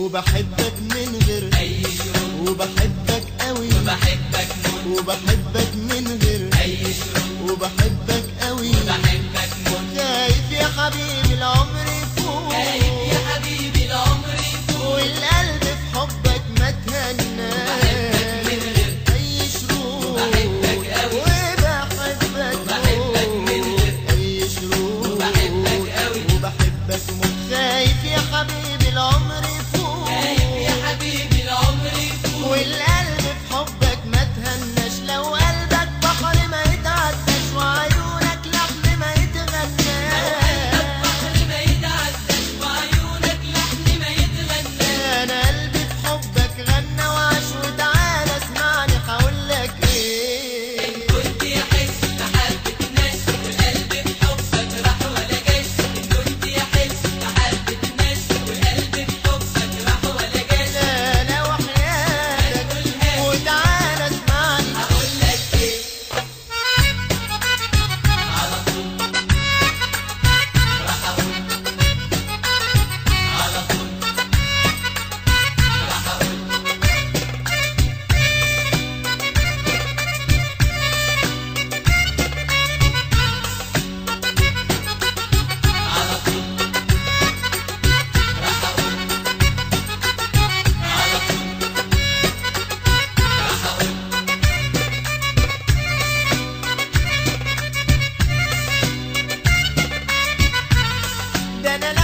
وبحبك من غير أي شروط وبحبك قوي وبحبك موت وبحبك من غير أي شروط وبحبك قوي وبحبك موت خايف يا حبيبي العمر يفوت خايف يا حبيبي العمر يفوت والقلب في حبك ما وبحبك من تهناش غير اي شروط وبحبك قوي وبحبك وبحبك من غير اي شروط وبحبك قوي وبحبك موت خايف يا حبيبي العمر يفوت خايف يا حبيبي العمر يفوت والقلب في حبك ما تهناش لو قلبك بحر ما يتعداش وعيونك لحم ما يتغناش البحر ما يتعداش وعيونك لحن ما يتغنى انا قلبي في حبك غنى وعاش وتعالى اسمعني هقولك ايه كنت يحس بحبة ناس والقلب في حبك راح ولا جاش إن كنت يحس بحبة ناس والقلب في حبك راح ولا جاش لا لا وحياتك هتقولها وتعالى اسمعني هقول لك ايه على طول راح اقول على طول راح اقول على طول راح اقول على طول راح اقول ده انا